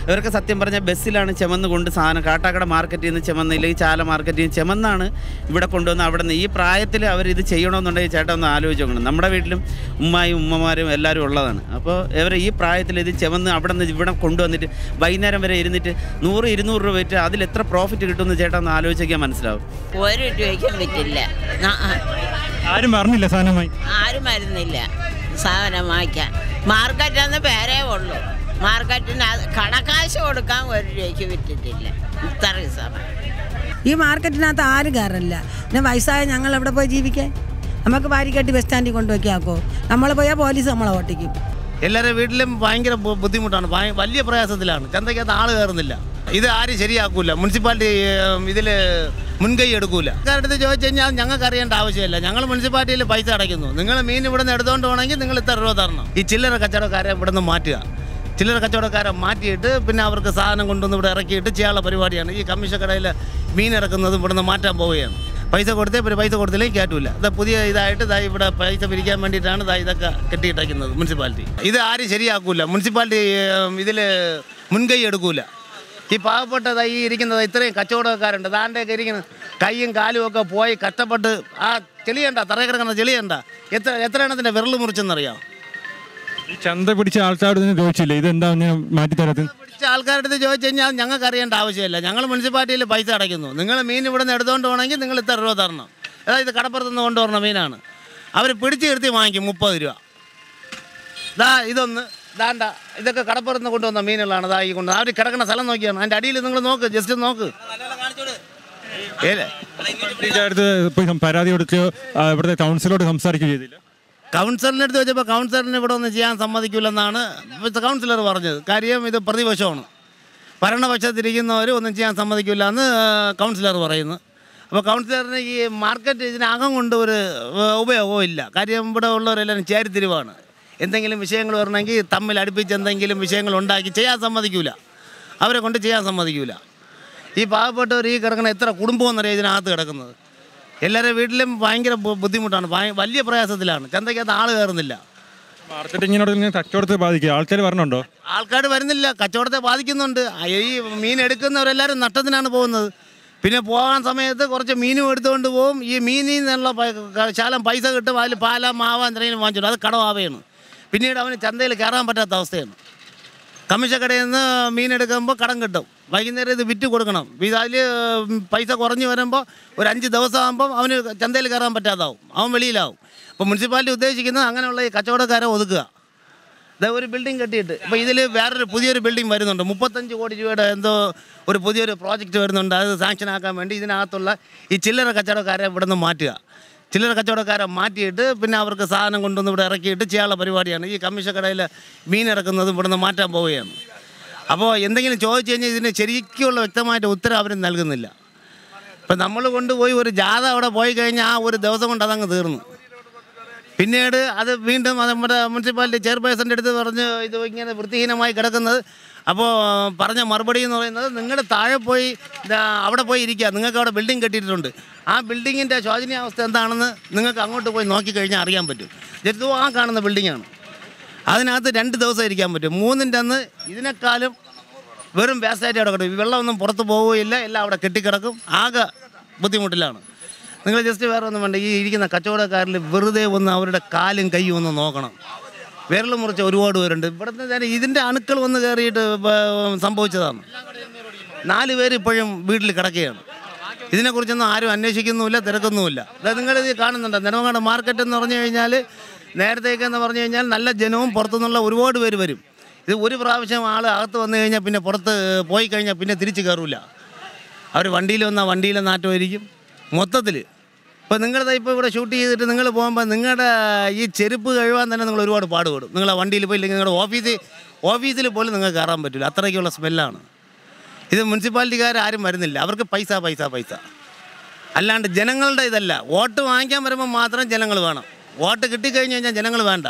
ഇവർക്ക് സത്യം പറഞ്ഞാൽ ബസ്സിലാണ് ചെമന്ന് കൊണ്ട് സാധനം കാട്ടാക്കട മാർക്കറ്റിൽ നിന്ന് ചെമന്ന് ഇല്ലെങ്കിൽ ചാല മാർക്കറ്റിൽ നിന്ന് ചെമന്നാണ് ഇവിടെ കൊണ്ടുവന്ന് അവിടെ നിന്ന് ഈ പ്രായത്തിൽ അവർ ഇത് ചെയ്യണമെന്നുണ്ടെങ്കിൽ ചേട്ടൻ ഒന്ന് ആലോചിച്ച് നോക്കണം നമ്മുടെ വീട്ടിലും ഉമ്മായും ഉമ്മമാരും എല്ലാവരും ഉള്ളതാണ് അപ്പോൾ ഇവർ ഈ പ്രായത്തിൽ ഇത് ചെമന്ന് അവിടെ നിന്ന് ഇവിടെ കൊണ്ടുവന്നിട്ട് വൈകുന്നേരം വരെ ഇരുന്നിട്ട് നൂറ് ഇരുന്നൂറ് രൂപ വിറ്റ് അതിൽ എത്ര പ്രോഫിറ്റ് കിട്ടുമെന്ന് ചേട്ടൻ ഒന്ന് ആലോചിക്കാൻ മനസ്സിലാവും ഒരു രൂപയ്ക്കും പറ്റില്ല ആരും പറഞ്ഞില്ല സാധനമായി ആരും വരുന്നില്ല സാധനം വാങ്ങിക്കാൻ മാർക്കറ്റെന്ന് പേരേ ഉള്ളൂ മാർക്കറ്റിന് അത് കണക്കാശ് കൊടുക്കാൻ ഒരു രൂപയ്ക്ക് വിറ്റിട്ടില്ല ഇത്രയും സമയം ഈ മാർക്കറ്റിനകത്ത് ആരും കയറില്ല പിന്നെ വയസ്സായ ഞങ്ങൾ എവിടെ പോയി ജീവിക്കാൻ നമുക്ക് വാരിക്കെട്ടി ബസ് സ്റ്റാൻഡിൽ കൊണ്ടുവയ്ക്കാക്കോ നമ്മൾ പോയാൽ പോലീസ് നമ്മളെ ഓട്ടിക്കും എല്ലാവരുടെ വീട്ടിലും ഭയങ്കര ബു- ബുദ്ധിമുട്ടാണ് ഭയ- വലിയ പ്രയാസത്തിലാണ് ചന്തയ്ക്കകത്ത് ആൾ കയറുന്നില്ല ഇത് ആരും ശരിയാക്കൂല മുനിസിപ്പാലിറ്റി ഇതിൽ മുൻകൈ എടുക്കൂല ആൾക്കാരുടെ അടുത്ത് ചോദിച്ചു കഴിഞ്ഞാൽ ഞങ്ങൾക്ക് അറിയേണ്ട ആവശ്യമില്ല ഞങ്ങൾ മുനിസിപ്പാലിറ്റിയിൽ പൈസ അടയ്ക്കുന്നു നിങ്ങൾ മീൻ ഇവിടെ നിന്ന് എടുത്തുകൊണ്ട് പോകണമെങ്കിൽ നിങ്ങൾ ഇത്ര രൂപ തരണം ഈ ചില്ലറ കച്ചവടക്കാരെ ഇവിടെ നിന്ന് മാറ്റുക ചില്ലറ കച്ചവടക്കാരെ മാറ്റിയിട്ട് പിന്നെ അവർക്ക് സാധനം കൊണ്ടുവന്ന് ഇവിടെ ഇറക്കിയിട്ട് ചെയ്യാനുള്ള പരിപാടിയാണ് ഈ കമ്മീഷൻ കടയിൽ മീൻ ഇറക്കുന്നതും ഇവിടെ നിന്ന് മാറ്റാൻ പോവുകയാണ് പൈസ കൊടുത്തേ പിന്നെ പൈസ കൊടുത്തില്ലെങ്കിൽ കയറ്റൂല ഇത് പുതിയ ഇതായിട്ട് ഇതാ ഇവിടെ പൈസ പിരിക്കാൻ വേണ്ടിയിട്ടാണ് ഇതാ ഇതൊക്കെ കെട്ടിയിട്ടേക്കുന്നത് മുനിസിപ്പാലിറ്റി ഇത് ആരും ശരിയാക്കൂല മുനിസിപ്പാലിറ്റി ഇതിൽ മുൻകൈ എടുക്കൂല ഈ പാവപ്പെട്ട ഈ ഇരിക്കുന്നത് ഇത്രയും കച്ചവടക്കാരുണ്ട് ദാണ്ടൊക്കെ ഇരിക്കുന്നത് കൈയും കാലും ഒക്കെ പോയി കഷ്ടപ്പെട്ട് ആ ചെളിയണ്ട തറയിൽ കിടക്കുന്ന ചെളിയണ്ട എത്ര എത്ര എണ്ണത്തിൻ്റെ വിരൽ മുറിച്ചെന്നറിയാം ഈ ചന്ത പിടിച്ച ആൾക്കാരോട് നിന്ന് ചോദിച്ചില്ലേ ഇതെന്താ ഞാൻ മാറ്റി തരാത്തത് പിടിച്ച ആൾക്കാരുടെ അടുത്ത് ചോദിച്ചു കഴിഞ്ഞാൽ ഞങ്ങൾക്ക് അറിയേണ്ട ആവശ്യമില്ല ഞങ്ങൾ മുനിസിപ്പാലിറ്റിയിൽ പൈസ അടയ്ക്കുന്നു നിങ്ങൾ മീൻ ഇവിടെ നിന്ന് എടുത്തുകൊണ്ട് പോകണമെങ്കിൽ നിങ്ങൾ ഇത്ര രൂപ തരണം അതായത് കടപ്പുറത്ത് നിന്ന് കൊണ്ടുവരുന്ന മീനാണ് അവർ പിടിച്ച് നിർത്തി വാങ്ങിക്കും മുപ്പത് രൂപ ദാ ഇതൊന്ന് ദാണ്ട ഇതൊക്കെ കടപ്പുറത്ത് നിന്ന് കൊണ്ടുവന്ന മീനുകളാണ് ദാ ഈ കൊണ്ട് അവർ കിടക്കുന്ന സ്ഥലം നോക്കിയാണ് അതിൻ്റെ അടിയിൽ നിങ്ങൾ നോക്ക് ജസ്റ്റ് നോക്ക് ഏലേ ഇതിന്റെ അടുത്ത് പോയി സം- പരാതി കൊടുക്കുകയോ ആ, ഇവിടുത്തെ കൗൺസിലോട് സംസാരിക്കുകയോ ചെയ്തില്ല കൗൺസിലറിൻ്റെ അടുത്ത് വെച്ചപ്പോൾ കൗൺസിലറിന് ഇവിടെ ഒന്നും ചെയ്യാൻ സമ്മതിക്കില്ലെന്നാണ് ഇവിടുത്തെ കൗൺസിലർ പറഞ്ഞത് കാര്യം ഇത് പ്രതിപക്ഷമാണ് ഭരണപക്ഷത്തിരിക്കുന്നവർ ഒന്നും ചെയ്യാൻ സമ്മതിക്കില്ല എന്ന് കൗൺസിലർ പറയുന്നു അപ്പോൾ കൗൺസിലറിന് ഈ മാർക്കറ്റ് ഇതിനകം കൊണ്ട് ഒരു ഏഹ്, ഉപയോഗവും ഇല്ല കാര്യം ഇവിടെ ഉള്ളവരെല്ലാവരും ചേരിത്തിരിവാണ് എന്തെങ്കിലും വിഷയങ്ങൾ വരണമെങ്കിൽ തമ്മിൽ അടുപ്പിച്ച് എന്തെങ്കിലും വിഷയങ്ങൾ ഉണ്ടാക്കി ചെയ്യാൻ സമ്മതിക്കില്ല അവരെ കൊണ്ട് ചെയ്യാൻ സമ്മതിക്കില്ല ഈ പാവപ്പെട്ടവർ ഈ കിടക്കുന്ന എത്ര കുടുംബമെന്നറിയാം ഇതിനകത്ത് കിടക്കുന്നത് എല്ലാവരുടെ വീട്ടിലും ഭയങ്കര ബു- ബുദ്ധിമുട്ടാണ് ഭയ- വലിയ പ്രയാസത്തിലാണ് ചന്തയ്ക്കകത്ത് ആൾ കയറുന്നില്ല മാർക്കറ്റിങ്ങിനോട് ഇങ്ങനെ കച്ചവടത്തെ ബാധിക്കുക ആൾക്കാർ പറഞ്ഞുണ്ടോ ആൾക്കാർ വരുന്നില്ല കച്ചവടത്തെ ബാധിക്കുന്നുണ്ട് ആ, ഈ മീൻ എടുക്കുന്നവരെല്ലാവരും നഷ്ടത്തിനാണ് പോകുന്നത് പിന്നെ പോകാൻ സമയത്ത് കുറച്ച് മീനും എടുത്തുകൊണ്ട് പോകും ഈ മീനിൽ നിന്നുള്ള പ- ക- ശാലം പൈസ കിട്ടും അതിൽ പാല മാവ എന്തെങ്കിലും വാങ്ങിച്ചിട്ട് അത് കടമാവുകയാണ് പിന്നീട് അവന് ചന്തയിൽ കയറാൻ പറ്റാത്ത അവസ്ഥയാണ് കമ്മീഷൻ കടയിൽ നിന്ന് മീൻ എടുക്കുമ്പോൾ കടം കിട്ടും വൈകുന്നേരം ഇത് വിറ്റ് കൊടുക്കണം ഇത് അതിൽ പൈസ കുറഞ്ഞ് വരുമ്പോൾ ഒരു അഞ്ച് ദിവസം ആകുമ്പം അവന് ചന്തയിൽ കയറാൻ പറ്റാതാവും അവൻ വെളിയിലാവും അപ്പോൾ മുനിസിപ്പാലിറ്റി ഉദ്ദേശിക്കുന്നത് അങ്ങനെയുള്ള ഈ കച്ചവടക്കാരെ ഒതുക്കുക ദേ ഒരു ബിൽഡിംഗ് കെട്ടിയിട്ട് ഇപ്പോൾ ഇതിൽ വേറൊരു പുതിയൊരു ബിൽഡിംഗ് വരുന്നുണ്ട് മുപ്പത്തഞ്ച് കോടി രൂപയുടെ എന്തോ ഒരു പുതിയൊരു പ്രോജക്റ്റ് വരുന്നുണ്ട് അത് സാങ്ഷൻ ആക്കാൻ വേണ്ടി ഇതിനകത്തുള്ള ഈ ചില്ലറ കച്ചവടക്കാരെ ഇവിടെ നിന്ന് മാറ്റുക ചില്ലറ കച്ചവടക്കാരെ മാറ്റിയിട്ട് പിന്നെ അവർക്ക് സാധനം കൊണ്ടുവന്ന് ഇവിടെ ഇറക്കിയിട്ട് ചെയ്യാനുള്ള പരിപാടിയാണ് ഈ കമ്മീഷൻ കടയിൽ മീൻ ഇറക്കുന്നതും ഇവിടെ നിന്ന് മാറ്റാൻ പോവുകയാണ് അപ്പോൾ എന്തെങ്കിലും ചോദിച്ചു കഴിഞ്ഞാൽ ഇതിന് ശരിക്കുള്ള വ്യക്തമായിട്ട് ഉത്തരം അവർ നൽകുന്നില്ല ഇപ്പം നമ്മൾ കൊണ്ടുപോയി ഒരു ജാഥ അവിടെ പോയി കഴിഞ്ഞാൽ ആ ഒരു ദിവസം കൊണ്ട് അതങ്ങ് തീർന്നു പിന്നീട് അത് വീണ്ടും അത് നമ്മുടെ മുനിസിപ്പാലിറ്റി ചെയർപേഴ്സൻ്റെ അടുത്ത് പറഞ്ഞ് ഇത് ഇങ്ങനെ വൃത്തിഹീനമായി കിടക്കുന്നത് അപ്പോൾ പറഞ്ഞ മറുപടി എന്ന് പറയുന്നത് നിങ്ങൾ താഴെ പോയി ദാ അവിടെ പോയി ഇരിക്കുക നിങ്ങൾക്ക് അവിടെ ബിൽഡിംഗ് കെട്ടിയിട്ടുണ്ട് ആ ബിൽഡിങ്ങിൻ്റെ ശോചനീയാവസ്ഥ എന്താണെന്ന് നിങ്ങൾക്ക് അങ്ങോട്ട് പോയി നോക്കിക്കഴിഞ്ഞാൽ അറിയാൻ പറ്റും ജസ്റ്റ് ആ കാണുന്ന ബിൽഡിങ്ങാണ് അതിനകത്ത് രണ്ട് ദിവസം ഇരിക്കാൻ പറ്റും മൂന്നിൻ്റെ അന്ന് ഇതിനേക്കാളും വെറും വേസ്റ്റായിട്ട് അവിടെ കിടക്കും വെള്ളമൊന്നും പുറത്ത് പോവുകയില്ല എല്ലാം അവിടെ കെട്ടിക്കിടക്കും ആകെ ബുദ്ധിമുട്ടിലാണ് നിങ്ങൾ ജസ്റ്റ് വേറെ ഒന്നും വേണ്ട ഈ ഇരിക്കുന്ന കച്ചവടക്കാരിൽ വെറുതെ ഒന്ന് അവരുടെ കാലും കൈയും ഒന്ന് നോക്കണം വിരൽ മുറിച്ച ഒരുപാട് പേരുണ്ട് ഇവിടുത്തെ തന്നെ ഇതിൻ്റെ അണുക്കൾ വന്ന് കയറിയിട്ട് ബ- സംഭവിച്ചതാണ് നാല് പേര് ഇപ്പോഴും വീട്ടിൽ കിടക്കുകയാണ് ഇതിനെക്കുറിച്ചൊന്നും ആരും അന്വേഷിക്കുന്നുമില്ല തിരക്കുന്നുമില്ല അതായത് നിങ്ങളിത് കാണുന്നുണ്ട് നെടുമങ്ങാട് മാർക്കറ്റ് എന്ന് പറഞ്ഞു കഴിഞ്ഞാൽ നേരത്തേക്ക് എന്ന് പറഞ്ഞു കഴിഞ്ഞാൽ നല്ല ജനവും പുറത്തുനിന്നുള്ള ഒരുപാട് പേര് വരും ഇത് ഒരു പ്രാവശ്യം ആൾ അകത്ത് വന്നു കഴിഞ്ഞാൽ പിന്നെ പുറത്ത് പോയി കഴിഞ്ഞാൽ പിന്നെ തിരിച്ച് കയറില്ല അവർ വണ്ടിയിൽ വന്നാൽ വണ്ടിയിലെ നാട്ടമായിരിക്കും മൊത്തത്തിൽ ഇപ്പോൾ നിങ്ങളിതാ ഇപ്പോൾ ഇവിടെ ഷൂട്ട് ചെയ്തിട്ട് നിങ്ങൾ പോകുമ്പോൾ നിങ്ങളുടെ ഈ ചെരുപ്പ് കഴുകാൻ തന്നെ നിങ്ങൾ ഒരുപാട് പാടുപെടും നിങ്ങളെ വണ്ടിയിൽ പോയി ഇല്ലെങ്കിൽ നിങ്ങളുടെ ഓഫീസിൽ ഓഫീസിൽ പോലും നിങ്ങൾക്ക് കയറാൻ പറ്റില്ല അത്രയ്ക്കുള്ള സ്മെല്ലാണ് ഇത് മുനിസിപ്പാലിറ്റിക്കാർ ആരും വരുന്നില്ല അവർക്ക് പൈസ പൈസ പൈസ അല്ലാണ്ട് ജനങ്ങളുടെ ഇതല്ല വോട്ട് വാങ്ങിക്കാൻ വരുമ്പോൾ മാത്രം ജനങ്ങൾ വേണം വോട്ട് കിട്ടിക്കഴിഞ്ഞ് കഴിഞ്ഞാൽ ജനങ്ങൾ വേണ്ട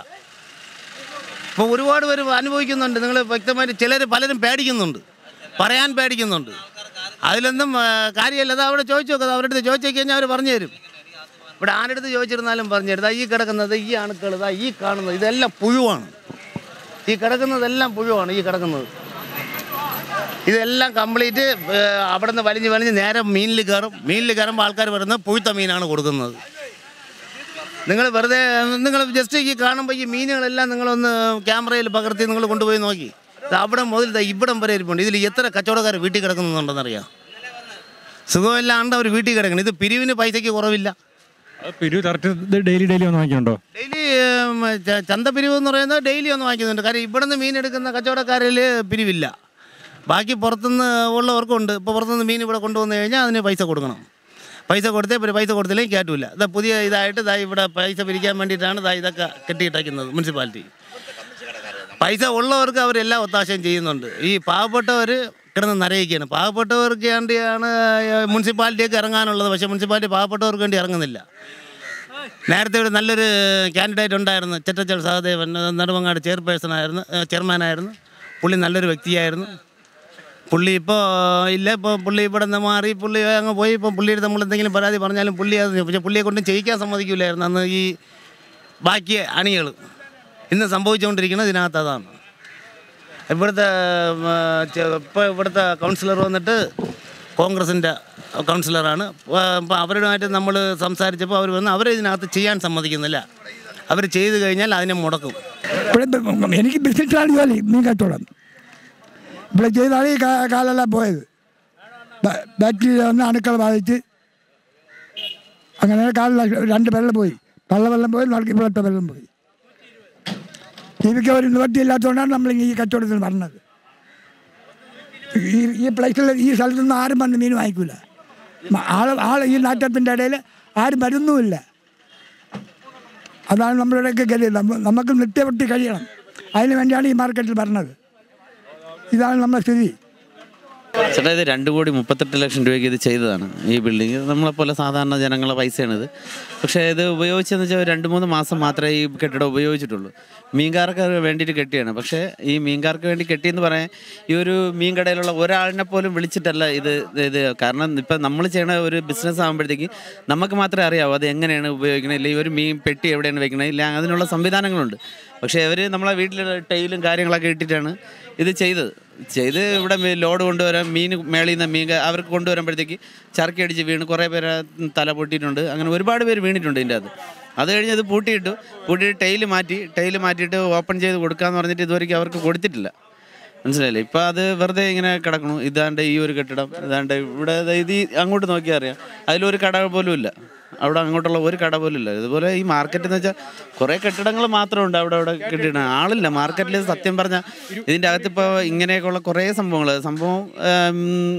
ഇപ്പോൾ ഒരുപാട് പേര് അനുഭവിക്കുന്നുണ്ട് നിങ്ങൾ വ്യക്തമായിട്ട് ചിലർ പലരും പേടിക്കുന്നുണ്ട് പറയാൻ പേടിക്കുന്നുണ്ട് അതിലൊന്നും ആ, കാര്യമില്ല അത് അവിടെ ചോദിച്ചു നോക്കുക അവരുടെ അടുത്ത് ചോദിച്ചു കഴിഞ്ഞാൽ അവർ പറഞ്ഞു തരും ഇവിടെ ആരുടെ അടുത്ത് ചോദിച്ചിരുന്നാലും പറഞ്ഞു തരും ദാ ഈ കിടക്കുന്നത് ഈ അണുക്കൾ ഇതാ ഈ കാണുന്നത് ഇതെല്ലാം പുഴുവാണ് ഈ കിടക്കുന്നതെല്ലാം പുഴുവാണ് ഈ കിടക്കുന്നത് ഇതെല്ലാം കംപ്ലീറ്റ് അവിടെ നിന്ന് വലിഞ്ഞ് വലിഞ്ഞ് നേരെ മീനിൽ കയറും മീനിൽ കയറുമ്പോൾ ആൾക്കാർ പറയുന്നത് പുഴുത്ത മീനാണ് കൊടുക്കുന്നത് നിങ്ങൾ വെറുതെ നിങ്ങൾ ജസ്റ്റ് ഈ കാണുമ്പോൾ ഈ മീനുകളെല്ലാം നിങ്ങളൊന്ന് ക്യാമറയിൽ പകർത്തി നിങ്ങൾ കൊണ്ടുപോയി നോക്കി ഇത് അവിടെ മുതൽ ദാ ഇവിടം വരെ ഇരിപ്പുണ്ട് ഇതിൽ എത്ര കച്ചവടക്കാർ വീട്ടിൽ കിടക്കുന്നുണ്ടെന്നറിയാം സുഖമില്ലാണ്ട് അവർ വീട്ടിൽ കിടക്കണം ഇത് പിരിവിന് പൈസയ്ക്ക് കുറവില്ല അത് പിരിവ് കറക്റ്റ് ഡെയിലി ഡെയിലി വന്ന് വാങ്ങിക്കുന്നുണ്ടോ ഡെയിലി ചന്തപ്പിരിവ് എന്ന് പറയുന്നത് ഡെയിലി ഒന്ന് വാങ്ങിക്കുന്നുണ്ട് കാര്യം ഇവിടെ നിന്ന് മീൻ എടുക്കുന്ന കച്ചവടക്കാരിൽ പിരിവില്ല ബാക്കി പുറത്തുനിന്ന് ഉള്ളവർക്കുണ്ട് ഇപ്പോൾ പുറത്തുനിന്ന് മീൻ ഇവിടെ കൊണ്ടുവന്നു കഴിഞ്ഞാൽ അതിന് പൈസ കൊടുക്കണം പൈസ കൊടുത്തേ പിന്നെ പൈസ കൊടുത്തില്ലെങ്കിൽ കയറ്റൂല ഇതാ പുതിയ ഇതായിട്ട് ഇതാ ഇവിടെ പൈസ പിരിക്കാൻ വേണ്ടിയിട്ടാണ് ഇതാ ഇതൊക്കെ കെട്ടിയിട്ടേക്കുന്നത് മുനിസിപ്പാലിറ്റി പൈസ ഉള്ളവർക്ക് അവരെല്ലാം ഒത്താശയും ചെയ്യുന്നുണ്ട് ഈ പാവപ്പെട്ടവർ കിടന്ന് നരയിക്കുകയാണ് പാവപ്പെട്ടവർക്ക് വേണ്ടിയാണ് മുനിസിപ്പാലിറ്റിയൊക്കെ ഇറങ്ങാനുള്ളത് പക്ഷേ മുനിസിപ്പാലിറ്റി പാവപ്പെട്ടവർക്ക് വേണ്ടി ഇറങ്ങുന്നില്ല നേരത്തെ ഒരു നല്ലൊരു കാൻഡിഡേറ്റ് ഉണ്ടായിരുന്നു ചെറ്റച്ചൽ സഹദേവൻ നെടുമങ്ങാട് ചെയർപേഴ്സൺ ആയിരുന്നു ചെയർമാനായിരുന്നു പുള്ളി നല്ലൊരു വ്യക്തിയായിരുന്നു പുള്ളി ഇപ്പോൾ ഇല്ല ഇപ്പോൾ പുള്ളി ഇവിടെ നിന്ന് മാറി പുള്ളി അങ്ങ് പോയി ഇപ്പോൾ പുള്ളിയുടെ നമ്മൾ എന്തെങ്കിലും പരാതി പറഞ്ഞാലും പുള്ളി അത് പക്ഷേ പുള്ളിയെ കൊണ്ട് ചെയ്യിക്കാൻ സമ്മതിക്കില്ലായിരുന്നു അന്ന് ഈ ബാക്കി അണികൾ ഇന്ന് സംഭവിച്ചുകൊണ്ടിരിക്കുന്നത് ഇതിനകത്ത് അതാണ് ഇവിടുത്തെ ഇപ്പോൾ ഇവിടുത്തെ കൗൺസിലർ വന്നിട്ട് കോൺഗ്രസിൻ്റെ കൗൺസിലറാണ് അപ്പോൾ അവരുമായിട്ട് നമ്മൾ സംസാരിച്ചപ്പോൾ അവർ വന്ന് അവരെ ഇതിനകത്ത് ചെയ്യാൻ സമ്മതിക്കുന്നില്ല അവർ ചെയ്തു കഴിഞ്ഞാൽ അതിനെ മുടക്കും ഇവിടെ ഇപ്പം എനിക്ക് ബിസിനസ്സാണ് ജോലി മീൻ കച്ചവടം ഇവിടെ ചെയ്താണ് ഈ കാ- കാലെല്ലാം പോയത് ബാ- ബാക്ടീരിയ വന്ന് അണുക്കൾ ബാധിച്ച് അങ്ങനെ കാലിൽ രണ്ട് വെള്ളം പോയി പള്ളവെള്ളം പോയി നടക്കി ഇവിടുത്തെ വെള്ളം പോയി ജീവിക്കാൻ ഒരു നിവൃത്തിയില്ലാത്തതുകൊണ്ടാണ് നമ്മൾ ഈ കച്ചവടത്തിന് പറഞ്ഞത് ഈ ഈ പ്ലേസിൽ ഈ സ്ഥലത്തൊന്നും ആരും വന്ന് മീൻ വാങ്ങിക്കൂല മ- ആള് ആൾ ഈ നാട്ടത്തിൻ്റെ ഇടയിൽ ആരും വരുന്നുമില്ല അതാണ് നമ്മളുടെയൊക്കെ ഗതി നമ്മ- നമുക്ക് നിത്യവൃത്തി കഴിയണം അതിന് വേണ്ടിയാണ് ഈ മാർക്കറ്റിൽ പറഞ്ഞത് ഇതാണ് നമ്മുടെ സ്ഥിതി ചേട്ടാ ഇത് രണ്ട് കോടി മുപ്പത്തെട്ട് ലക്ഷം രൂപയ്ക്ക് ഇത് ചെയ്തതാണ് ഈ ബിൽഡിങ് നമ്മളെപ്പോലെ സാധാരണ ജനങ്ങളെ പൈസയാണിത് പക്ഷേ ഇത് ഉപയോഗിച്ചതെന്ന് വെച്ചാൽ രണ്ട് മൂന്ന് മാസം മാത്രമേ ഈ കെട്ടിടം ഉപയോഗിച്ചിട്ടുള്ളൂ മീൻകാർക്ക് വേണ്ടിയിട്ട് കെട്ടിയാണ് പക്ഷേ ഈ മീൻകാർക്ക് വേണ്ടി കെട്ടിയെന്ന് പറയാൻ ഈ ഒരു മീൻ കടയിലുള്ള ഒരാളിനെ പോലും വിളിച്ചിട്ടല്ല ഇത് ഇത് കാരണം ഇപ്പം നമ്മൾ ചെയ്യണ ഒരു ബിസിനസ് ആകുമ്പോഴത്തേക്ക് നമുക്ക് മാത്രമേ അറിയാവൂ അത് എങ്ങനെയാണ് ഉപയോഗിക്കണത് ഇല്ലെങ്കിൽ ഒരു മീൻ പെട്ടി എവിടെയാണ് വെക്കണത് ഇല്ല അതിനുള്ള സംവിധാനങ്ങളുണ്ട് പക്ഷേ അവർ നമ്മളെ വീട്ടിൽ ടൈലും കാര്യങ്ങളൊക്കെ ഇട്ടിട്ടാണ് ഇത് ചെയ്തത് ചെയ്ത് ഇവിടെ മീ- ലോഡ് കൊണ്ടുവരാൻ മീൻ മേളിൽ നിന്ന് മീൻ ക- അവർക്ക് കൊണ്ടുവരുമ്പോഴത്തേക്ക് ചർക്കി അടിച്ച് വീണ് കുറേ പേര് തല പൊട്ടിയിട്ടുണ്ട് അങ്ങനെ ഒരുപാട് പേര് വീണിട്ടുണ്ട് ഇതിൻ്റെ അകത്ത് അത് കഴിഞ്ഞ് അത് പൂട്ടിയിട്ടു പൂട്ടിയിട്ട് ടൈല് മാറ്റി ടൈല് മാറ്റിയിട്ട് ഓപ്പൺ ചെയ്ത് കൊടുക്കാമെന്ന് പറഞ്ഞിട്ട് ഇതുവരെയ്ക്കും അവർക്ക് കൊടുത്തിട്ടില്ല മനസ്സിലായില്ലേ ഇപ്പം അത് വെറുതെ ഇങ്ങനെ കിടക്കണു ഇതാണ്ട് ഈ ഒരു കെട്ടിടം ഇതാണ്ട് ഇവിടെ ദേ ഇത് ഈ അങ്ങോട്ട് നോക്കിയാൽ അറിയാം അതിലൊരു കട പോലും ഇല്ല അവിടെ അങ്ങോട്ടുള്ള ഒരു കട പോലും ഇല്ല ഇതുപോലെ ഈ മാർക്കറ്റ് എന്ന് വെച്ചാൽ കുറേ കെട്ടിടങ്ങൾ മാത്രമുണ്ട് അവിടെ അവിടെ കെട്ടിട ആളില്ല മാർക്കറ്റിൽ സത്യം പറഞ്ഞാൽ ഇതിൻ്റെ അകത്ത് ഇപ്പോൾ ഇങ്ങനെയൊക്കെയുള്ള കുറേ സംഭവങ്ങൾ സംഭവം ഉം,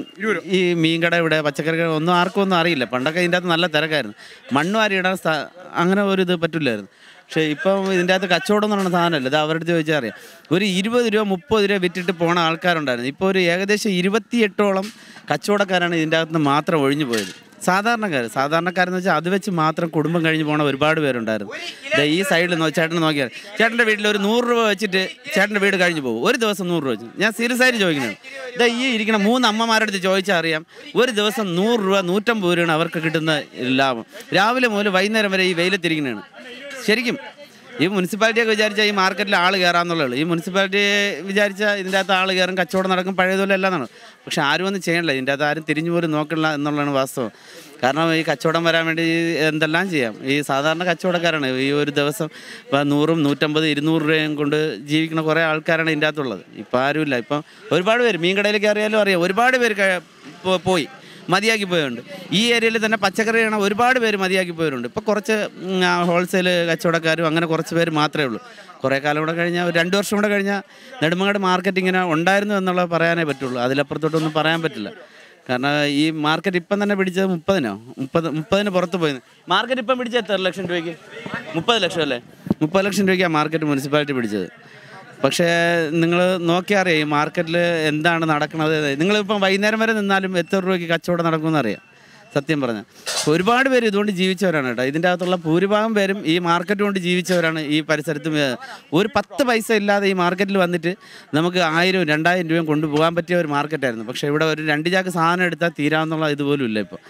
ഈ മീൻ കട ഇവിടെ പച്ചക്കറി കട ഒന്നും ആർക്കും ഒന്നും അറിയില്ല പണ്ടൊക്കെ ഇതിൻ്റെ അകത്ത് നല്ല തിരക്കായിരുന്നു മണ്ണ് വാരി ഇടാൻ സ്ഥ- അങ്ങനെ ഒരു ഇത് പറ്റില്ലായിരുന്നു പക്ഷേ ഇപ്പം ഇതിൻ്റെ അകത്ത് കച്ചവടം എന്ന് പറയുന്ന സാധനമല്ല ഇത് അവരുടെ അടുത്ത് ചോദിച്ചാൽ അറിയാം ഒരു ഇരുപത് രൂപ മുപ്പത് രൂപ വിറ്റിട്ട് പോണ ആൾക്കാരുണ്ടായിരുന്നു ഇപ്പോൾ ഒരു ഏകദേശം ഇരുപത്തിയെട്ടോളം കച്ചവടക്കാരാണ് ഇതിൻ്റെ അകത്ത് നിന്ന് മാത്രം ഒഴിഞ്ഞു പോയത് സാധാരണക്കാർ സാധാരണക്കാരെന്ന് വെച്ചാൽ അത് വെച്ച് മാത്രം കുടുംബം കഴിഞ്ഞ് പോണ ഒരുപാട് പേരുണ്ടായിരുന്നു ദേ ഈ സൈഡിൽ നോ ചേട്ടൻ നോക്കിയാൽ ചേട്ടൻ്റെ വീട്ടിൽ ഒരു നൂറ് രൂപ വെച്ചിട്ട് ചേട്ടൻ്റെ വീട് കഴിഞ്ഞ് പോകും ഒരു ദിവസം നൂറ് രൂപ വെച്ച് ഞാൻ സീരിയസ് ആയിട്ട് ചോദിക്കുന്നത് ഇതാ ഈ ഇരിക്കുന്ന മൂന്ന് അമ്മമാരുടെ അടുത്ത് ചോദിച്ചാൽ അറിയാം ഒരു ദിവസം നൂറ് രൂപ നൂറ്റമ്പത് രൂപയാണ് അവർക്ക് കിട്ടുന്ന ലാഭം രാവിലെ മുതൽ വൈകുന്നേരം വരെ ഈ വെയിലത്തിരിക്കുന്നതാണ് ശരിക്കും ഈ മുനിസിപ്പാലിറ്റിയൊക്കെ വിചാരിച്ചാൽ ഈ മാർക്കറ്റിൽ ആൾ കയറാന്നുള്ളൂ ഈ മുനിസിപ്പാലിറ്റി വിചാരിച്ചാൽ ഇതിൻ്റെ അകത്ത് ആൾ കയറും കച്ചവടം നടക്കും പഴയതുപോലെ എല്ലാം നടക്കും പക്ഷെ ആരും ഒന്നും ചെയ്യണില്ല ഇതിൻ്റെ അകത്ത് ആരും തിരിഞ്ഞു പോലും നോക്കില്ല എന്നുള്ളതാണ് വാസ്തവം കാരണം ഈ കച്ചവടം വരാൻ വേണ്ടി എന്തെല്ലാം ചെയ്യാം ഈ സാധാരണ കച്ചവടക്കാരാണ് ഈ ഒരു ദിവസം ഇപ്പം നൂറും നൂറ്റമ്പത് ഇരുന്നൂറ് രൂപയും കൊണ്ട് ജീവിക്കുന്ന കുറേ ആൾക്കാരാണ് ഇതിൻ്റെ അകത്തുള്ളത് ഇപ്പം ആരുമില്ല ഇപ്പം ഒരുപാട് പേര് മീൻ കടയിൽ കയറിയാലും അറിയാം ഒരുപാട് പേര് ക- പോ- പോയി മതിയാക്കി പോയവരുണ്ട് ഈ ഏരിയയിൽ തന്നെ പച്ചക്കറിയാണ് ഒരുപാട് പേര് മതിയാക്കി പോയവരുണ്ട് ഇപ്പോൾ കുറച്ച് ഹോൾസെയിൽ കച്ചവടക്കാരും അങ്ങനെ കുറച്ച് പേര് മാത്രമേ ഉള്ളൂ കുറേ കാലം കൂടെ കഴിഞ്ഞാൽ ഒരു രണ്ട് വർഷം കൂടെ കഴിഞ്ഞാൽ നെടുമങ്ങാട് മാർക്കറ്റ് ഇങ്ങനെ ഉണ്ടായിരുന്നു എന്നുള്ളത് പറയാനേ പറ്റുള്ളൂ അതിലപ്പുറത്തോട്ടൊന്നും പറയാൻ പറ്റില്ല കാരണം ഈ മാർക്കറ്റ് ഇപ്പം തന്നെ പിടിച്ചത് മുപ്പതിനോ മുപ്പത് മുപ്പതിന് പുറത്ത് പോയി മാർക്കറ്റ് ഇപ്പം പിടിച്ചത് എത്ര ലക്ഷം രൂപയ്ക്ക് മുപ്പത് ലക്ഷം അല്ലേ മുപ്പത് ലക്ഷം രൂപയ്ക്കാണ് മാർക്കറ്റ് മുനിസിപ്പാലിറ്റി പിടിച്ചത് പക്ഷേ നിങ്ങൾ നോക്കിയാൽ അറിയാം ഈ മാർക്കറ്റിൽ എന്താണ് നടക്കുന്നത് നിങ്ങളിപ്പം വൈകുന്നേരം വരെ നിന്നാലും എത്ര രൂപയ്ക്ക് കച്ചവടം നടക്കുമെന്ന് അറിയാം സത്യം പറഞ്ഞാൽ ഒരുപാട് പേര് ഇതുകൊണ്ട് ജീവിച്ചവരാണ് കേട്ടോ ഇതിൻ്റെ അകത്തുള്ള ഭൂരിഭാഗം പേരും ഈ മാർക്കറ്റ് കൊണ്ട് ജീവിച്ചവരാണ് ഈ പരിസരത്തും ഏ, ഒരു പത്ത് പൈസ ഇല്ലാതെ ഈ മാർക്കറ്റിൽ വന്നിട്ട് നമുക്ക് ആയിരവും രണ്ടായിരം രൂപയും കൊണ്ടുപോകാൻ പറ്റിയ ഒരു മാർക്കറ്റായിരുന്നു പക്ഷേ ഇവിടെ ഒരു രണ്ട് ചാക്ക് സാധനം എടുത്താൽ തീരാമെന്നുള്ള ഇതുപോലും ഇല്ല ഇപ്പോൾ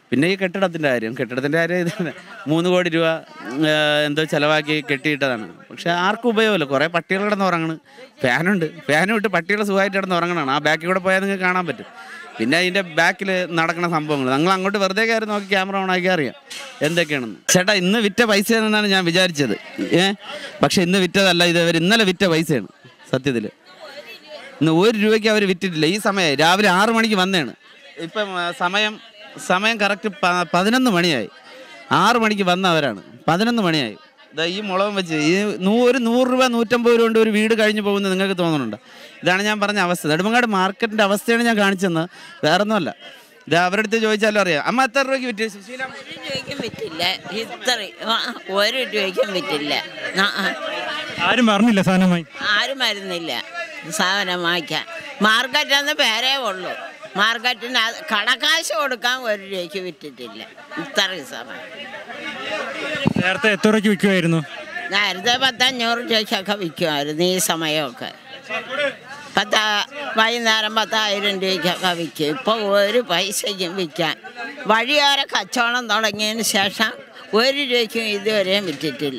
പിന്നെ ഈ കെട്ടിടത്തിൻ്റെ കാര്യം കെട്ടിടത്തിൻ്റെ കാര്യം ഇത് തന്നെ. മൂന്ന് കോടി രൂപ ആ, എന്തോ ചിലവാക്കി കെട്ടിയിട്ടതാണ് പക്ഷെ ആർക്കും ഉപയോഗമില്ല കുറേ പട്ടികൾ കിടന്ന് ഉറങ്ങണ് ഫാനുണ്ട് ഫാനും ഇട്ട് പട്ടികൾ സുഖമായിട്ട് കിടന്ന് ഉറങ്ങണതാണ് ആ ബാക്കിൽ കൂടെ പോയാൽ നിങ്ങൾക്ക് കാണാൻ പറ്റും പിന്നെ അതിൻ്റെ ബാക്കിൽ നടക്കുന്ന സംഭവങ്ങൾ നിങ്ങൾ അങ്ങോട്ട് വെറുതെ കയറി നോക്കി ക്യാമറ ഓൺ ആക്കി അറിയാം എന്തൊക്കെയാണെന്ന് ചേട്ടാ ഇന്ന് വിറ്റ പൈസ എന്നാണ് ഞാൻ വിചാരിച്ചത് ഏ പക്ഷെ ഇന്ന് വിറ്റതല്ല ഇത് അവർ ഇന്നലെ വിറ്റ പൈസയാണ് സത്യത്തിൽ ഇന്ന് ഒരു രൂപയ്ക്ക് അവർ വിറ്റിട്ടില്ല ഈ സമയമായി രാവിലെ ആറ് മണിക്ക് വന്നതാണ് ഇപ്പം ആ, സമയം സമയം കറക്റ്റ് പതിനൊന്ന് മണിയായി ആറ് മണിക്ക് വന്നവരാണ് പതിനൊന്ന് മണിയായി ഇതാ ഈ മുളകം വെച്ച് ഈ നൂ- ഒരു നൂറ് രൂപ നൂറ്റമ്പത് രൂപ കൊണ്ട് ഒരു വീട് കഴിഞ്ഞ് പോകുന്നത് നിങ്ങൾക്ക് തോന്നുന്നുണ്ടോ ഇതാണ് ഞാൻ പറഞ്ഞ അവസ്ഥ നെടുമങ്ങാട് മാർക്കറ്റിൻ്റെ അവസ്ഥയാണ് ഞാൻ കാണിച്ചെന്ന് വേറെ ഒന്നുമല്ല ഇത് അവരുടെ അടുത്ത് ചോദിച്ചാലും അറിയാം അമ്മ എത്ര രൂപയ്ക്ക് വിറ്റ് സുശീല ഒരു രൂപയ്ക്കും വിറ്റില്ല ഇത്ര ആ, ഒരു രൂപയ്ക്കും വിറ്റില്ല ആ, ആ. ആരും പറഞ്ഞില്ല സാധനമായി ആരും വരുന്നില്ല സാധനം വാങ്ങിക്കാൻ മാർക്കറ്റെന്ന് പേരേ ഉള്ളൂ മാർക്കറ്റിന് അത് കടക്കാശ് കൊടുക്കാൻ ഒരു രൂപയ്ക്ക് വിറ്റിട്ടില്ല ഇത്രയും സമയം നേരത്തെ എത്ര രൂപയ്ക്ക് വിൽക്കുമായിരുന്നു നേരത്തെ പത്തഞ്ഞൂറ് രൂപയ്ക്കൊക്കെ വിൽക്കുമായിരുന്നു ഈ സമയമൊക്കെ പത്ത വൈകുന്നേരം പത്തായിരം രൂപയ്ക്കൊക്കെ വിൽക്കും ഇപ്പോൾ ഒരു പൈസയ്ക്കും വിൽക്കാൻ വഴിയോര കച്ചവടം തുടങ്ങിയതിന് ശേഷം ഒരു രൂപയ്ക്കും ഇതുവരെയും വിറ്റിട്ടില്ല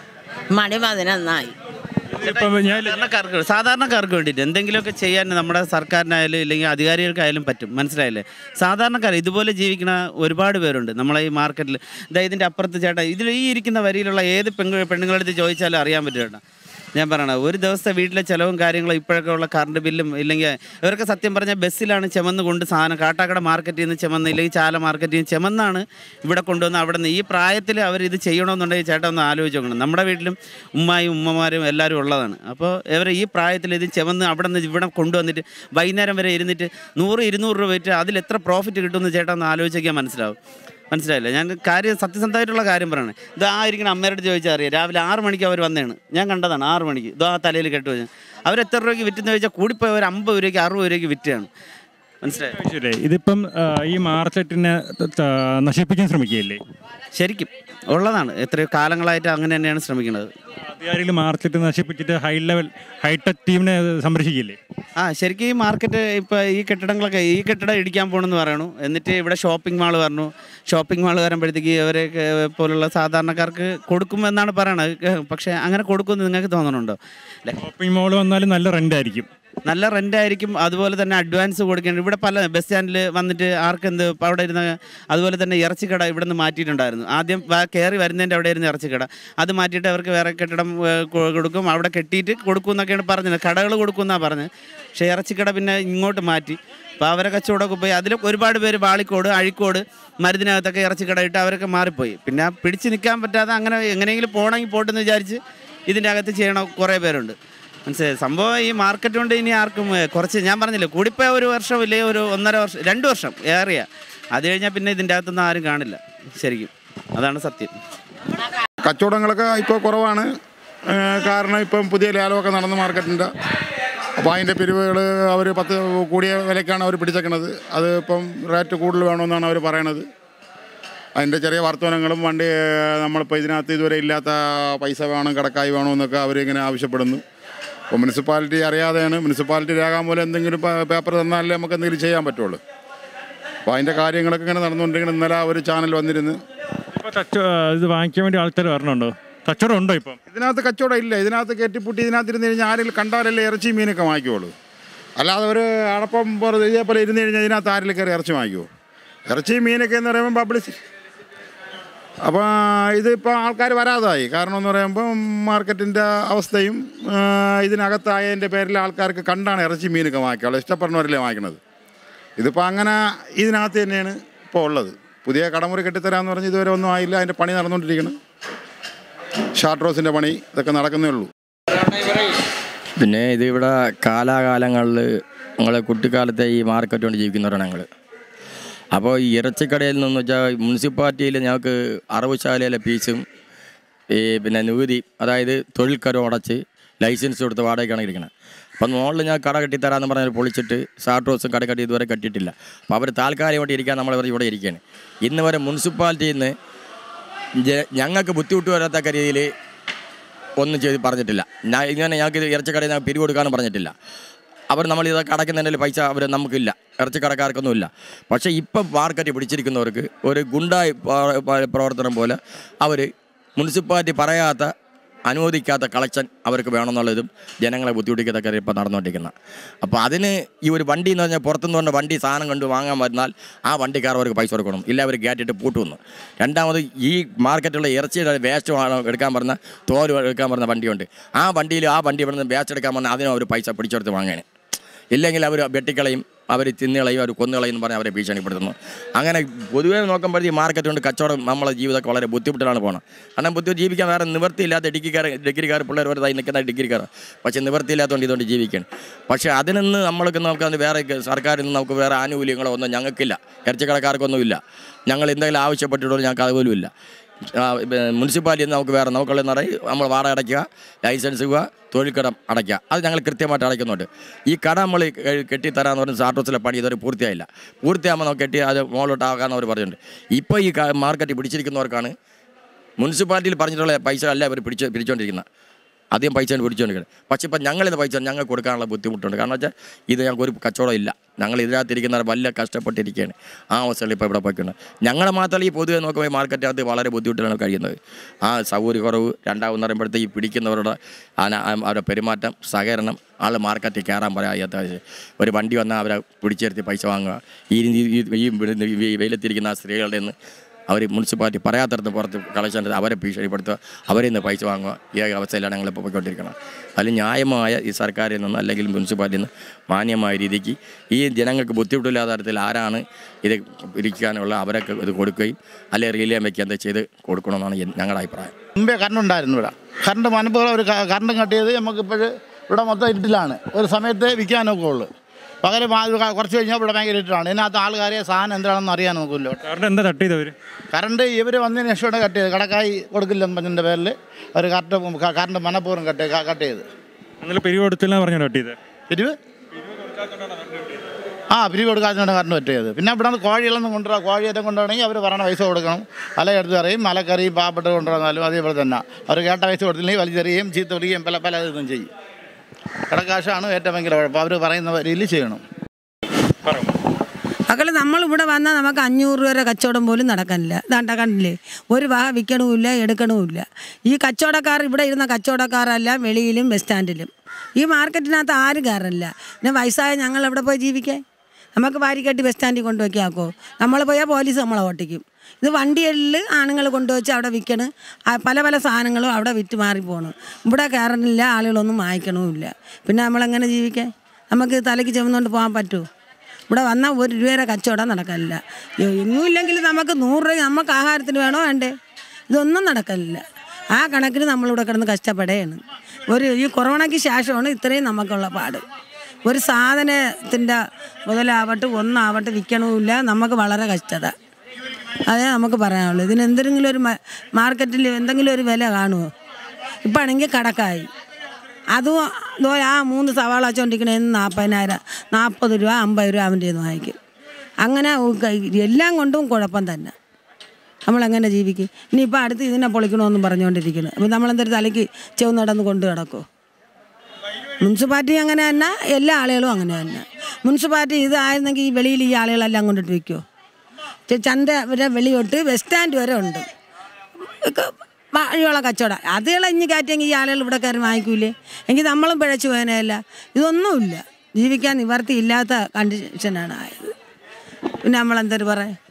മണി പതിനൊന്നായി ഇപ്പം ഞാൻ സാധാരണക്കാർക്ക് സാധാരണക്കാർക്ക് വേണ്ടിയിട്ട് എന്തെങ്കിലുമൊക്കെ ചെയ്യാൻ നമ്മുടെ സർക്കാരിനായാലും ഇല്ലെങ്കിൽ അധികാരികൾക്കായാലും പറ്റും മനസ്സിലായില്ലേ സാധാരണക്കാർ ഇതുപോലെ ജീവിക്കുന്ന ഒരുപാട് പേരുണ്ട് നമ്മളെ ഈ മാർക്കറ്റിൽ ഇതാ ഇതിൻ്റെ അപ്പുറത്ത് ചേട്ടാ ഇതിൽ ഈ ഇരിക്കുന്ന വരിയിലുള്ള ഏത് പെണ്ണു പെണ്ണുങ്ങളുടെ അടുത്ത് ചോദിച്ചാലും അറിയാൻ പറ്റും ചേട്ടാ ഞാൻ പറയണത് ഒരു ദിവസത്തെ വീട്ടിലെ ചിലവും കാര്യങ്ങളും ഇപ്പോഴൊക്കെ ഉള്ള കറണ്ട് ബില്ലും ഇല്ലെങ്കിൽ ഇവരൊക്കെ സത്യം പറഞ്ഞാൽ ബസ്സിലാണ് ചെമന്ന് കൊണ്ട് സാധനം കാട്ടാക്കട മാർക്കറ്റിൽ നിന്ന് ചെമന്ന് ഇല്ലെങ്കിൽ ചാല മാർക്കറ്റിൽ നിന്ന് ചെമന്നാണ് ഇവിടെ കൊണ്ടുവന്ന് അവിടെ നിന്ന് ഈ പ്രായത്തിൽ അവർ ഇത് ചെയ്യണമെന്നുണ്ടെങ്കിൽ ചേട്ടാ ഒന്ന് ആലോചിച്ച് നോക്കണം നമ്മുടെ വീട്ടിലും ഉമ്മായും ഉമ്മമാരും എല്ലാവരും ഉള്ളതാണ് അപ്പോൾ ഇവർ ഈ പ്രായത്തിൽ ഇത് ചെമന്ന് അവിടെ നിന്ന് ഇവിടെ കൊണ്ടുവന്നിട്ട് വൈകുന്നേരം വരെ ഇരുന്നിട്ട് നൂറ് ഇരുന്നൂറ് രൂപ വിറ്റ് അതിൽ എത്ര പ്രോഫിറ്റ് കിട്ടുമെന്ന് ചേട്ടാ ഒന്ന് ആലോചിക്കാൻ മനസ്സിലാവും മനസ്സിലായില്ല ഞാൻ കാര്യം സത്യസന്ധമായിട്ടുള്ള കാര്യം പറയണേ ഇത് ആ ഇരിക്കുന്ന അമ്മയുടെ അടുത്ത് ചോദിച്ചാൽ അറിയാം രാവിലെ ആറ് മണിക്ക് അവർ വന്നതാണ് ഞാൻ കണ്ടതാണ് ആറ് മണിക്ക് ഇതോ ആ തലയിൽ കെട്ടു വെച്ചാൽ അവർ എത്ര രൂപയ്ക്ക് വിറ്റെന്ന് ചോദിച്ചാൽ കൂടിപ്പോയി ഒരു അമ്പത് രൂപയ്ക്ക് അറുപത് രൂപയ്ക്ക് വിറ്റാണ് മനസ്സിലായി ചോദിച്ചില്ലേ ഇതിപ്പം ആ, ഈ മാർക്കറ്റിനെ ത- ത- നശിപ്പിക്കാൻ ശ്രമിക്കുകയല്ലേ ശരിക്കും ഉള്ളതാണ് എത്രയോ കാലങ്ങളായിട്ട് അങ്ങനെ തന്നെയാണ് ശ്രമിക്കുന്നത് അധികാരികൾ മാർക്കറ്റ് നശിപ്പിച്ചിട്ട് ഹൈ ലെവൽ ഹൈടെക് ടീമിനെ സംരക്ഷിക്കില്ലേ ആ ശരിക്കും ഈ മാർക്കറ്റ് ഇപ്പോൾ ഈ കെട്ടിടങ്ങളൊക്കെ ഈ കെട്ടിടം ഇടിക്കാൻ പോകണമെന്ന് പറയണു എന്നിട്ട് ഇവിടെ ഷോപ്പിംഗ് മാൾ പറഞ്ഞു ഷോപ്പിംഗ് മാൾ വരുമ്പോഴത്തേക്ക് ഇവരെ പോലുള്ള സാധാരണക്കാർക്ക് കൊടുക്കുമെന്നാണ് പറയണത് പക്ഷേ അങ്ങനെ കൊടുക്കുമെന്ന് നിങ്ങൾക്ക് തോന്നണുണ്ടോ അല്ലേ ഷോപ്പിംഗ് മോൾ വന്നാലും നല്ല റെന്റ് ആയിരിക്കും നല്ല റെൻ്റ് ആയിരിക്കും അതുപോലെ തന്നെ അഡ്വാൻസ് കൊടുക്കേണ്ട ഇവിടെ പല ബസ് സ്റ്റാൻഡിൽ വന്നിട്ട് ആർക്കെന്ത് ഇപ്പോൾ അവിടെ ഇരുന്ന അതുപോലെ തന്നെ ഇറച്ചിക്കട ഇവിടെ നിന്ന് മാറ്റിയിട്ടുണ്ടായിരുന്നു ആദ്യം വ- കയറി വരുന്നതിൻ്റെ അവിടെ ഇരുന്ന് ഇറച്ചിക്കട അത് മാറ്റിയിട്ട് അവർക്ക് വേറെ കെട്ടിടം ഏ, കൊ- കൊടുക്കും അവിടെ കെട്ടിയിട്ട് കൊടുക്കും എന്നൊക്കെയാണ് പറഞ്ഞത് കടകൾ കൊടുക്കുമെന്നാണ് പറഞ്ഞത് പക്ഷേ ഇറച്ചിക്കട പിന്നെ ഇങ്ങോട്ട് മാറ്റി അപ്പോൾ അവരെ കച്ചവടമൊക്കെ പോയി അതിൽ ഒരുപാട് പേര് വാളിക്കോട് അഴിക്കോട് മരുന്നിനകത്തൊക്കെ ഇറച്ചിക്കട ഇട്ട് അവരൊക്കെ മാറിപ്പോയി പിന്നെ പിടിച്ച് നിൽക്കാൻ പറ്റാതെ അങ്ങനെ എങ്ങനെയെങ്കിലും പോകണമെങ്കിൽ പോട്ടെന്ന് വിചാരിച്ച് ഇതിൻ്റെ അകത്ത് ചെയ്യണ കുറേ പേരുണ്ട് മനസ്സിലായി സംഭവം ഈ മാർക്കറ്റ് കൊണ്ട് ഇനി ആർക്കും ഏ, കുറച്ച് ഞാൻ പറഞ്ഞില്ലേ കൂടിപ്പോയ ഒരു വർഷം ഇല്ലേ ഒരു ഒന്നര വർഷം രണ്ട് വർഷം ഏറിയ അത് കഴിഞ്ഞാൽ പിന്നെ ഇതിൻ്റെ അകത്തൊന്നും ആരും കാണില്ല ശരിക്കും അതാണ് സത്യം കച്ചവടങ്ങളൊക്കെ ഇപ്പോൾ കുറവാണ് ഏ, കാരണം ഇപ്പം പുതിയ ലേലമൊക്കെ നടന്നു മാർക്കറ്റിൻ്റെ അപ്പോൾ അതിൻ്റെ പിരിവുകൾ അവർ പത്ത് കൂടിയ വിലയ്ക്കാണ് അവർ പിടിച്ചേക്കണത് അത് ഇപ്പം റേറ്റ് കൂടുതൽ വേണമെന്നാണ് അവർ പറയണത് അതിൻ്റെ ചെറിയ വർത്തമാനങ്ങളും വണ്ടി ഏ, നമ്മളിപ്പോൾ ഇതിനകത്ത് ഇതുവരെ ഇല്ലാത്ത പൈസ വേണം കടക്കായി വേണമെന്നൊക്കെ അവരിങ്ങനെ ആവശ്യപ്പെടുന്നു അപ്പോൾ മുനിസിപ്പാലിറ്റി അറിയാതെയാണ് മുനിസിപ്പാലിറ്റി രേഖാമൂലം എന്തെങ്കിലും പ- പേപ്പർ തന്നാലേ നമുക്ക് എന്തെങ്കിലും ചെയ്യാൻ പറ്റുള്ളൂ അപ്പോൾ അതിൻ്റെ കാര്യങ്ങളൊക്കെ ഇങ്ങനെ നടന്നുകൊണ്ടിരിക്കണം ഇന്നലെ ഒരു ചാനൽ വന്നിരുന്നു ഇപ്പോൾ തച്ച ഇത് വാങ്ങിക്കാൻ വേണ്ടി ആൾക്കാർ വരണുണ്ടോ കച്ചവടം ഉണ്ടോ ഇപ്പം ഇതിനകത്ത് കച്ചവടം ഇല്ല ഇതിനകത്ത് കെട്ടിപ്പൂട്ടി ഇതിനകത്ത് ഇരുന്ന് കഴിഞ്ഞാൽ ആരെങ്കിലും കണ്ടാലല്ലേ ഇറച്ചി മീനൊക്കെ വാങ്ങിക്കുള്ളൂ അല്ലാതെ ഒരു അടപ്പം പോലെ ഇതേപോലെ ഇരുന്ന് കഴിഞ്ഞാൽ ഇതിനകത്ത് ആരെങ്കിലും കയറി ഇറച്ചി വാങ്ങിക്കുമോ ഇറച്ചി മീനൊക്കെ എന്ന് പറയുമ്പോൾ പബ്ലിസിറ്റി അപ്പോൾ ഇതിപ്പോൾ ആൾക്കാർ വരാതായി കാരണം എന്ന് പറയുമ്പോൾ മാർക്കറ്റിൻ്റെ അവസ്ഥയും ആ, ഇതിനകത്തായതിൻ്റെ പേരിൽ ആൾക്കാർക്ക് കണ്ടാണ് ഇറച്ചി മീനൊക്കെ വാങ്ങിക്കുള്ളൂ ഇഷ്ടപ്പെടുന്നവരല്ലേ വാങ്ങിക്കണത് ഇതിപ്പോൾ അങ്ങനെ ഇതിനകത്ത് തന്നെയാണ് ഇപ്പോൾ ഉള്ളത് പുതിയ കടമുറി കെട്ടിത്തരാമെന്ന് പറഞ്ഞ് ഇതുവരെ ഒന്നും ആയില്ല അതിൻ്റെ പണി നടന്നുകൊണ്ടിരിക്കണം ഷാർട്ട് റോസിൻ്റെ പണി ഇതൊക്കെ നടക്കുന്നേ ഉള്ളൂ പിന്നെ ഇത് ഇവിടെ കാലാകാലങ്ങളിൽ ഞങ്ങളെ കുട്ടിക്കാലത്തെ ഈ മാർക്കറ്റ് കൊണ്ട് ജീവിക്കുന്നവരാണ് ഞങ്ങൾ അപ്പോൾ ഈ ഇറച്ചിക്കടയിൽ നിന്ന് വെച്ചാൽ മുനിസിപ്പാലിറ്റിയിൽ ഞങ്ങൾക്ക് അറവുശാലയിലെ ഫീസും ഈ പിന്നെ നികുതി അതായത് തൊഴിൽക്കരം അടച്ച് ലൈസൻസ് കൊടുത്ത് വാടകയ്ക്കാണ് ഇരിക്കുന്നത് അപ്പം മുകളിൽ ഞാൻ കട കെട്ടിത്തരാമെന്ന് പറഞ്ഞാൽ പൊളിച്ചിട്ട് ഷാർട്ട് ഹൗസും കട കെട്ടി ഇതുവരെ കെട്ടിയിട്ടില്ല അപ്പോൾ അവർ താൽക്കാലികമായിട്ട് ഇരിക്കാൻ നമ്മൾ ഇവിടെ ഇരിക്കുകയാണ് ഇന്ന് വരെ മുനിസിപ്പാലിറ്റിയിൽ നിന്ന് ജ- ഞങ്ങൾക്ക് ബുദ്ധിമുട്ട് വരാത്തക്ക രീതിയിൽ ഒന്നും ചെയ്ത് പറഞ്ഞിട്ടില്ല ഞാൻ ഇങ്ങനെ ഞങ്ങൾക്ക് ഇത് ഇറച്ചിക്കടയിൽ ഞങ്ങൾക്ക് പിരിവ് കൊടുക്കാനും പറഞ്ഞിട്ടില്ല അവർ നമ്മൾ ഇതൊക്കെ അടയ്ക്കുന്നതിൻ്റെ പൈസ അവർ നമുക്കില്ല ഇറച്ചിക്കടക്കാർക്കൊന്നുമില്ല പക്ഷേ ഇപ്പം മാർക്കറ്റ് പിടിച്ചിരിക്കുന്നവർക്ക് ഒരു ഗുണ്ടായി പ- പ- പ്രവർത്തനം പോലെ അവർ മുനിസിപ്പാലിറ്റി പറയാത്ത അനുവദിക്കാത്ത കളക്ഷൻ അവർക്ക് വേണമെന്നുള്ളതും ജനങ്ങളെ ബുദ്ധിമുട്ടിക്കത്തക്ക ഇപ്പം നടന്നുകൊണ്ടിരിക്കുന്നത് അപ്പോൾ അതിന് ഈ ഒരു വണ്ടി എന്ന് പറഞ്ഞാൽ പുറത്തുനിന്ന് പറഞ്ഞ വണ്ടി സാധനം കൊണ്ട് വാങ്ങാൻ വന്നാൽ ആ വണ്ടിക്കാർ അവർക്ക് പൈസ കൊടുക്കണം ഇല്ല അവർ ഗേറ്റിട്ട് പൂട്ടുമെന്ന് രണ്ടാമത് ഈ മാർക്കറ്റിലുള്ള ഇറച്ചിയുടെ വേസ്റ്റ് എടുക്കാൻ പറഞ്ഞ തോല് എടുക്കാൻ പറഞ്ഞ വണ്ടിയുണ്ട് ആ വണ്ടിയിൽ ആ വണ്ടി ഇവിടെ നിന്ന് വേസ്റ്റ് എടുക്കാൻ പറഞ്ഞാൽ അതിനും അവർ പൈസ പിടിച്ചെടുത്ത് വാങ്ങാൻ ഇല്ലെങ്കിൽ അവർ വെട്ടിക്കളയും അവർ തിന്നുകളയും അവർ കൊന്നുകളയും എന്ന് പറഞ്ഞ് അവരെ ഭീഷണിപ്പെടുത്തുന്നു അങ്ങനെ പൊതുവേ നോക്കുമ്പോൾ ഈ മാർക്കറ്റ് കൊണ്ട് കച്ചവടം നമ്മളെ ജീവിതമൊക്കെ വളരെ ബുദ്ധിമുട്ടിലാണ് പോകണം കാരണം ബുദ്ധി ജീവിക്കാൻ വേറെ നിവൃത്തിയില്ലാത്ത ഡിഗ്രിക്കാർ ഡിഗ്രിക്കാർ പിള്ളേർ വെറുതായി നിൽക്കുന്ന ഡിഗ്രിക്കാർ പക്ഷേ നിവൃത്തിയില്ലാത്തതുകൊണ്ട് ഇതുകൊണ്ട് ജീവിക്കണം പക്ഷേ അതിൽ നിന്ന് നമ്മൾക്ക് നമുക്ക് അത് വേറെ സർക്കാരിൽ നിന്ന് നമുക്ക് വേറെ ആനുകൂല്യങ്ങളോ ഒന്നും ഞങ്ങൾക്കില്ല ഇറച്ചിക്കടക്കാർക്കൊന്നുമില്ല ഞങ്ങൾ എന്തെങ്കിലും ആവശ്യപ്പെട്ടിട്ടോ ഞങ്ങൾക്ക് അതുപോലുമില്ല മുനിസിപ്പാലിറ്റിയിൽ നിന്ന് നമുക്ക് വേറെ നമുക്കുള്ളതെന്ന് പറയും നമ്മൾ വാടക അടയ്ക്കുക ലൈസൻസ് പോവുക തൊഴിൽ കടം അടയ്ക്കുക അത് ഞങ്ങൾ കൃത്യമായിട്ട് അടയ്ക്കുന്നുണ്ട് ഈ കട നമ്മൾ കെട്ടിത്തരാന്ന് പറഞ്ഞ സാർട്ടോസിലെ പണി ഇതുവരെ പൂർത്തിയായില്ല പൂർത്തിയാകുമ്പോൾ നമുക്ക് കെട്ടി അത് മുകളിലോട്ടാകാമെന്ന് അവർ പറഞ്ഞിട്ടുണ്ട് ഇപ്പോൾ ഈ ക- മാർക്കറ്റ് പിടിച്ചിരിക്കുന്നവർക്കാണ് മുനിസിപ്പാലിറ്റിയിൽ പറഞ്ഞിട്ടുള്ള പൈസ അല്ല അവർ പിടിച്ച് പിടിച്ചുകൊണ്ടിരിക്കുന്നത് അധികം പൈസ പിടിച്ചുകൊണ്ടിരിക്കുന്നത് പക്ഷേ ഇപ്പം ഞങ്ങളിത് പൈസ ഞങ്ങൾക്ക് കൊടുക്കാനുള്ള ബുദ്ധിമുട്ടുണ്ട് കാരണം വെച്ചാൽ ഇത് ഞങ്ങൾക്ക് ഒരു കച്ചവടം ഇല്ല ഞങ്ങൾ ഇതിനകത്തിരിക്കുന്നവർ വല്ല കഷ്ടപ്പെട്ടിരിക്കുകയാണ് ആ അവസ്ഥയിൽ ഇപ്പോൾ ഇവിടെ പോയിക്കുന്നത് ഞങ്ങളെ മാത്രമല്ല ഈ പൊതുവെ നോക്കുമ്പോൾ ഈ മാർക്കറ്റിനകത്ത് വളരെ ബുദ്ധിമുട്ടിലാണ് കഴിയുന്നത് ആ സൗകര്യക്കുറവ് രണ്ടാമെന്ന് പറയുമ്പോഴത്തേക്ക് ഈ പിടിക്കുന്നവരുടെ ആന- ആ- അവരുടെ പെരുമാറ്റം സഹകരണം ആൾ മാർക്കറ്റിൽ കയറാൻ പറയാത്ത ഒരു വണ്ടി വന്നാൽ അവരെ പിടിച്ചെടുത്ത് പൈസ വാങ്ങുക ഈ ഈ- ഈ ഈ ഈ വെയിലത്തിരിക്കുന്ന ആ സ്ത്രീകളുടെ നിന്ന് അവർ മുനിസിപ്പാലിറ്റി പറയാത്തടത്ത് പുറത്ത് കളക്ഷൻ എടുത്ത് അവരെ ഭീഷണിപ്പെടുത്തുക അവരിൽ നിന്ന് പൈസ വാങ്ങുക ഈ അവസ്ഥയിലാണ് ഞങ്ങളിപ്പോൾ പോയിക്കൊണ്ടിരിക്കുന്നത് അതിൽ ന്യായമായ ഈ സർക്കാരിൽ നിന്ന് അല്ലെങ്കിൽ മുനിസിപ്പാലിറ്റിയിൽ നിന്ന് മാന്യമായ രീതിക്ക് ഈ ജനങ്ങൾക്ക് ബുദ്ധിമുട്ടില്ലാത്ത തരത്തിൽ ആരാണ് ഇത് ഇരിക്കാനുള്ള അവരൊക്കെ ഇത് കൊടുക്കുകയും അല്ലെങ്കിൽ റിലേ വയ്ക്കുക എന്താ ചെയ്ത് കൊടുക്കണമെന്നാണ് എൻ- ഞങ്ങളുടെ അഭിപ്രായം മുമ്പേ കറണ്ട് ഉണ്ടായിരുന്നു ഇവിടെ കറണ്ട് മനപ്പുറം ഒരു ക- കറണ്ട് കട്ടിയത് നമുക്കിപ്പോൾ ഇവിടെ മൊത്തം ഇരുട്ടിലാണ് ഒരു സമയത്ത് വിൽക്കാനൊക്കെ ഉള്ളു പകരം ആ ഒരു ക- കുറച്ച് കഴിഞ്ഞാൽ ഇവിടെ ഭയങ്കര ഇരുട്ടാണ് ഇതിനകത്ത് ആൾക്കാരെ സാധനം എന്താണെന്ന് അറിയാൻ നോക്കില്ല കാരണം എന്താ തട്ടിയത് അവർ കറണ്ട് ഇവർ വന്നതിന് ശേഷമാണ് കട്ട് ചെയ്തത് കടക്കായി കൊടുക്കില്ലെന്ന് പറഞ്ഞതിൻ്റെ പേരിൽ അവർ കറണ്ട് ക- കറണ്ട് മനപ്പൂർവ്വം കട്ട് ക- കട്ട് ചെയ്ത് എന്നാലും പിരിവ് കൊടുത്തില്ല പറഞ്ഞു തട്ടിയത് പിരിവ് ആ പിരിവ് കൊടുക്കാത്തതാണ് കറണ്ട് പറ്റിയത് പിന്നെ ഇവിടെ നിന്ന് കോഴികളൊന്നും കൊണ്ടുവരാം കോഴിയേറ്റം കൊണ്ടുവരണമെങ്കിൽ അവർ പറയണ പൈസ കൊടുക്കണം അല എടുത്ത് അറിയും മലക്കറിയും പാവപ്പെട്ട് കൊണ്ടുവന്നാലും അതേപോലെ തന്നെ അവർ കേട്ട പൈസ കൊടുത്തില്ലെങ്കിൽ വലിച്ചെറിയുകയും ചീത്ത വിളിക്കുകയും പല പല ഇതും ചെയ്യും കടക്കാശാണ് ഏറ്റവും ഭയങ്കര കുഴപ്പം അവർ പറയുന്ന രീതിയിൽ ചെയ്യണം മക്കൾ നമ്മളിവിടെ വന്നാൽ നമുക്ക് അഞ്ഞൂറ് രൂപ വരെ കച്ചവടം പോലും നടക്കാനില്ല ഇതാണ്ട കണ്ടില്ലേ ഒരു വക വിൽക്കണമില്ല എടുക്കണമില്ല ഈ കച്ചവടക്കാർ ഇവിടെ ഇരുന്ന കച്ചവടക്കാരെല്ലാം വെളിയിലും ബസ് സ്റ്റാൻഡിലും ഈ മാർക്കറ്റിനകത്ത് ആരും കയറില്ല പിന്നെ വയസ്സായ ഞങ്ങൾ എവിടെ പോയി ജീവിക്കാൻ നമുക്ക് വാരിക്കെട്ടി ബസ് സ്റ്റാൻഡിൽ കൊണ്ടുവയ്ക്കാക്കോ നമ്മൾ പോയാൽ പോലീസ് നമ്മളെ ഓട്ടിക്കും ഇത് വണ്ടികളിൽ ആണുങ്ങൾ കൊണ്ടുവച്ച് അവിടെ വിൽക്കണ് ആ പല പല സാധനങ്ങളും അവിടെ വിറ്റ് മാറി പോകണം ഇവിടെ കയറണില്ല ആളുകളൊന്നും വാങ്ങിക്കണമില്ല പിന്നെ നമ്മളെങ്ങനെ ജീവിക്കാൻ നമുക്ക് തലയ്ക്ക് ചുമന്നുകൊണ്ട് പോകാൻ പറ്റുമോ ഇവിടെ വന്നാൽ ഒരു രൂപയുടെ കച്ചവടം നടക്കാനില്ല എങ്ങുമില്ലെങ്കിൽ നമുക്ക് നൂറ് രൂപ നമുക്ക് ആഹാരത്തിന് വേണോ വേണ്ടേ ഇതൊന്നും നടക്കലില്ല ആ കണക്കിന് നമ്മളിവിടെ കിടന്ന് കഷ്ടപ്പെടുകയാണ് ഒരു ഈ കൊറോണയ്ക്ക് ശേഷമാണ് ഇത്രയും നമുക്കുള്ള പാട് ഒരു സാധനത്തിൻ്റെ മുതലാവട്ടെ ഒന്നാവട്ടെ വിൽക്കണമില്ല നമുക്ക് വളരെ കഷ്ടത അതേ നമുക്ക് പറയാനുള്ളൂ ഇതിന് എന്തെങ്കിലും ഒരു മ- മാർക്കറ്റിൽ എന്തെങ്കിലും ഒരു വില കാണുമോ ഇപ്പം ആണെങ്കിൽ കടക്കായി അതും ഇതുപോലെ ആ മൂന്ന് സവാള വെച്ചോണ്ടിരിക്കണേന്ന് നാൽപ്പതിനായിരം നാൽപ്പത് രൂപ അമ്പത് രൂപ അവൻ്റെ നിന്ന് വാങ്ങിക്കും അങ്ങനെ ഉ- എല്ലാം കൊണ്ടും കുഴപ്പം തന്നെ നമ്മളെങ്ങനെ ജീവിക്കും ഇനിയിപ്പോൾ അടുത്ത് ഇതിനെ പൊളിക്കണമെന്നും പറഞ്ഞുകൊണ്ടിരിക്കുന്നു അപ്പം നമ്മളെന്തൊരു തലയ്ക്ക് ചെവ് നടന്ന് കൊണ്ട് കിടക്കുമോ മുനിസിപ്പാലിറ്റി അങ്ങനെ തന്നെ എല്ലാ ആളുകളും അങ്ങനെ തന്നെ മുനിസിപ്പാലിറ്റി ഇതായിരുന്നെങ്കിൽ ഈ വെളിയിൽ ഈ ആളുകളെല്ലാം കൊണ്ടിട്ട് വയ്ക്കുമോ ചെ- ചന്ത വരെ വെളിയോട്ട് ബസ് സ്റ്റാൻഡ് വരെ ഉണ്ട് ഒക്കെ വഴിയുള്ള കച്ചവടം അതുകളെ ഇഞ്ഞ് കയറ്റിയെങ്കിൽ ഈ ആളുകൾ ഇവിടെ കയറി വാങ്ങിക്കൂലേ എങ്കിൽ നമ്മളും പിഴച്ചു പോയനല്ല ഇതൊന്നുമില്ല ജീവിക്കാൻ നിവർത്തി ഇല്ലാത്ത കണ്ടീഷനാണ് ആയത് പിന്നെ നമ്മളെന്തൊരു പറയാം